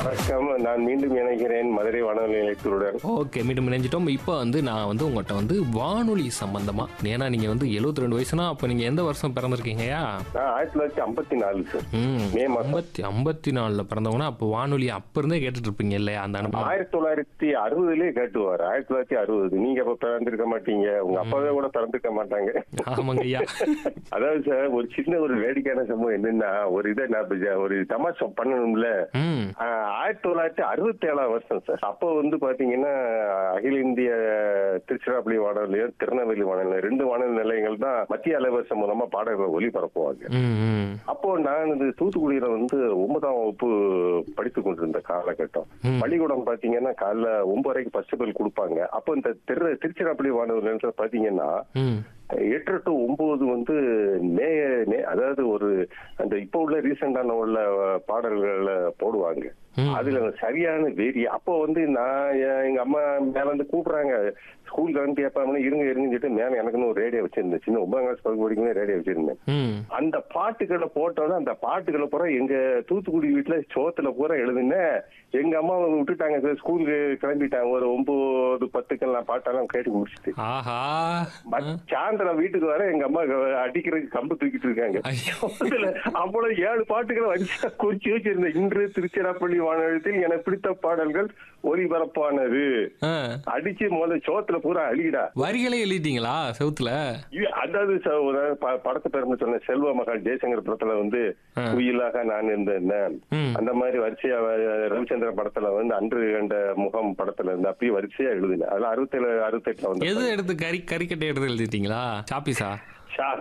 வணக்கம் நான் மீண்டும் இணைகிறேன் மதுரை வானொலி நிலையத்துடன் ஓகே மீண்டும் இணைஞ்சிட்டோம் இப்போ வந்து நான் வந்து உங்கள்கிட்ட வந்து வானொலி சம்பந்தமா ஏன்னா நீங்க வந்து 72 ரெண்டு வயசுனா அப்போ நீங்க எந்த வருஷம் பிறந்திருக்கீங்கயா நான் ஆயிரத்தி தொள்ளாயிரத்தி ஐம்பத்தி நாலு சார் ம் மே மாசம் ஐம்பத்தி ஐம்பத்தி நாலில் பிறந்தவங்கன்னா அப்போ வானொலி அப்போ இருந்தே கேட்டுட்டு இருப்பீங்க இல்லையா அந்த அனுபவம் ஆயிரத்தி தொள்ளாயிரத்தி அறுபதுலயே கேட்டுவார் ஆயிரத்தி தொள்ளாயிரத்தி அறுபது நீங்க அப்ப பிறந்திருக்க மாட்டீங்க உங்க அப்பாவே கூட பிறந்திருக்க மாட்டாங்க ஆமாங்க ஐயா அதாவது சார் ஒரு சின்ன ஒரு வேடிக்கையான சம்பவம் என்னன்னா ஒரு இதை நான் இப்ப ஜ- ஒரு தமாஷா பண்ணணும்ல ம் ஆஹ், ஆயிரத்தி தொள்ளாயிரத்தி அறுபத்தி ஏழாம் வருஷம் சார் அப்போ வந்து பாத்தீங்கன்னா அகில இந்திய திருச்சிராப்பள்ளி வானொலியும் திருநெல்வேலி வானொலி ரெண்டு வானொலி நிலையங்கள் தான் மத்திய அலைவரிசை மூலமா பாடல்களை ஒளிபரப்புவாங்க ம் ம் அப்போ நான் இது தூத்துக்குடியில வந்து ஒன்பதாம் வகுப்பு படித்துக் கொண்டிருந்த காலகட்டம் ம். பள்ளிக்கூடம் பாத்தீங்கன்னா காலைல ஒன்பதரைக்கு ஃபர்ஸ்ட் பெல் கொடுப்பாங்க அப்போ இந்த திரு திருச்சிராப்பள்ளி வானொலி நிலையத்துல பாத்தீங்கன்னா ம் எட்டு டு ஒன்பது வந்து நே நே- அதாவது ஒரு அந்த இப்போ உள்ள ரீசெண்டான உள்ள பாடல்களை போடுவாங்க ம். அதுல சரியான வெறி அப்போ வந்து நான் எ- எங்க அம்மா மேல வந்து கூப்பிடுறாங்க ஸ்கூல் கரண்ட் கேட்பாங்க இருங்க இருங்கன்னு சொல்லிட்டு மேல எனக்குன்னு ஒரு ரேடியோ வச்சிருந்தேன் சின்ன ஒன்பதாம் கிளாஸ் பகுதி படிக்கணும் ரேடியோ வச்சிருந்தேன் ம் அந்த பாட்டுகளை போட்டோன்னா அந்த பாட்டுகளை பூரா எங்க தூத்துக்குடி வீட்டுல சோத்துல பூரா எழுதுனேன் எங்க அம்மா விட்டுட்டாங்க சார் ஸ்கூலுக்கு கிளம்பிட்டாங்க ஒரு ஒன்பது பத்துக்கெல்லாம் பாட்டெல்லாம் கேட்டு முடிச்சுட்டு ஆஹா மத்- சாயந்தரம் வீட்டுக்கு வர எங்க அம்மா க- அடிக்கிறதுக்கு கம்பு தூக்கிட்டு இருக்காங்க ஐயோ. அதுல அவ்வளவு ஏழு பாட்டுகளை வரிசையா குறிச்சு வச்சிருந்தேன் இன்று திருச்சிராப்பள்ளி வானொலியத்தில் எனக்கு பிடித்த பாடல்கள் ஒலிபரப்பானது ஆ. அடிச்சு முதல்ல சோத்துல பூரா அழிடா வரிகளே எழுதிட்டீங்களா செவுத்துல இது அதாவது ச- ஒரு ப- படத்து பேர் சொன்ன செல்வ மகள் ஜெயசங்கர் படத்துல வந்து ஆ. குயிலாக நான் இருந்தேன் ம். அந்த மாதிரி வரிசையா வ- ரவிச்சந்திரன் படத்துல வந்து அன்று கண்ட முகம் படத்துல இருந்து அப்படியே வரிசையா எழுதினேன் அதுல அறுபத்தேழு அறுபத்தெட்டுல வந்து எது எடுத்து கறி கறிக்கட்டை எடுத்து எழுதிட்டீங்களா சாப்பிஸா ஷா